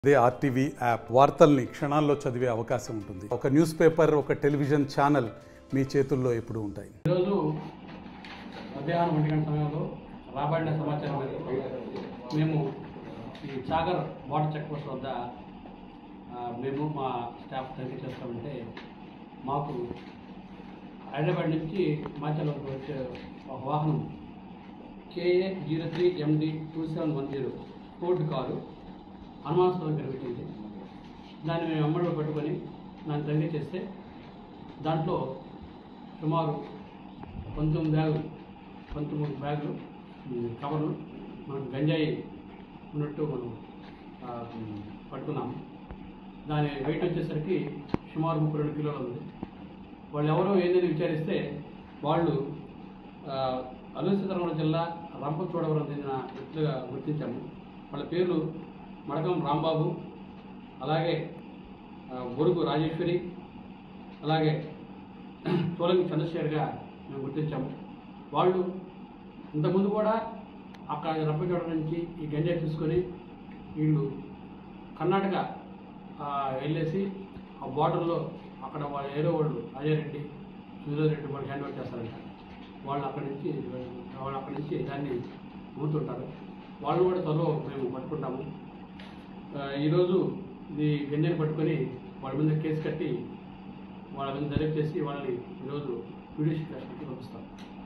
అదే RTV app వార్తల్ని క్షణాల్లో చదివే అవకాశం ఉంటుంది ఒక న్యూస్ పేపర్ ఒక టెలివిజన్ ఛానల్ మీ చేతుల్లో ఎప్పుడూ ఉంటాయి ఈరోజు మధ్యాహ్నం ఒంటి గంట సమయంలో రాబడిన సమాచారం మేరకు మేము ఈ సాగర్ వాటర్ చెక్ పోస్ట్ వద్ద ఆ, మేము మా స్టాఫ్ తనిఖీ చేస్తామంటే మాకు హైదరాబాద్ నుంచి మాచల్ వరకు వచ్చే ఒక వాహనం KA zero three MD two seven one zero code car అనుమానాస్పదం కనిపించింది దాన్ని మేము అమ్మడిలో పట్టుకొని దాన్ని తనిఖీ చేస్తే దాంట్లో సుమారు పంతొమ్మిది బ్యాగులు పంతొమ్మిది బ్యాగులు ఉమ్, కవర్లు మనకు గంజాయి ఉన్నట్టు మనం ఆ, ఉమ్, పట్టుకున్నాము దాని వెయిట్ వచ్చేసరికి సుమారు ముప్పై రెండు కిలోలు ఉంది వాళ్ళు ఎవరో ఏందని విచారిస్తే వాళ్ళు ఆ, అల్లూరి సీతారామరాజు జిల్లా రంపచోడవరం చెందిన వ్యక్తులుగా గుర్తించాము వాళ్ళ పేర్లు మడకం రాంబాబు అలాగే ఆ, బొరుగు రాజేశ్వరి అలాగే చోళంగి చంద్రశేఖర్గా మేము గుర్తించాము వాళ్ళు ఇంతకుముందు కూడా అక్కడ రంపచోడ నుంచి ఈ గంజాయి తీసుకొని వీళ్ళు కర్ణాటక ఆ, వెళ్ళేసి ఆ బార్డర్లో అక్కడ వాళ్ళ ఏదో వాళ్ళు అజయ్ రెడ్డి సుధీర్ రెడ్డి వాళ్ళు హ్యాండ్ ఓవర్ చేస్తారంట వాళ్ళు అక్కడి నుంచి వాళ్ళు అక్కడి నుంచి దాన్ని అమ్ముతుంటారు వాళ్ళు కూడా త్వరలో మేము పట్టుకుంటాము ఆ, ఈరోజు ఇది గంజాయిని పట్టుకొని వాళ్ళ మీద కేసు కట్టి వాళ్ళ మీద దర్యాప్తు చేసి వాళ్ళని ఈరోజు జ్యుడిషియల్ కస్టడీకి పంపిస్తాం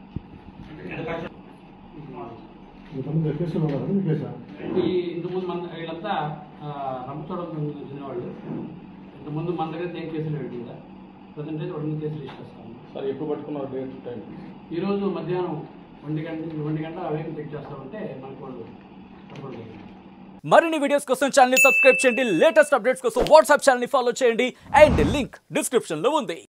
ఇంతకుముందు కేసులు ఉన్నారా మీ కేసా ఈ ఇంతకుముందు మన వీళ్ళంతా రంపచోడం చెందిన వాళ్ళు ఇంతకుముందు మన దగ్గర ఏం కేసులు పెట్టిందా ప్రజెంట్ అయితే ఒకటి కేసులు ఇచ్చేస్తాము సార్ ఎప్పుడు పట్టుకున్నారు డేట్ టైం ఈరోజు మధ్యాహ్నం ఒంటి గంట ఒంటి గంట వెహికల్ చెక్ చేస్తామంటే మనకు వాళ్ళు కంట్రోల్ చేయాలి మరిన్ని వీడియోస్ కోసం ఛానల్ ని సబ్స్క్రైబ్ చేయండి లేటెస్ట్ అప్డేట్స్ కోసం వాట్సాప్ ఛానల్ ని ఫాలో చేయండి అండ్ లింక్ డిస్క్రిప్షన్ లో ఉంది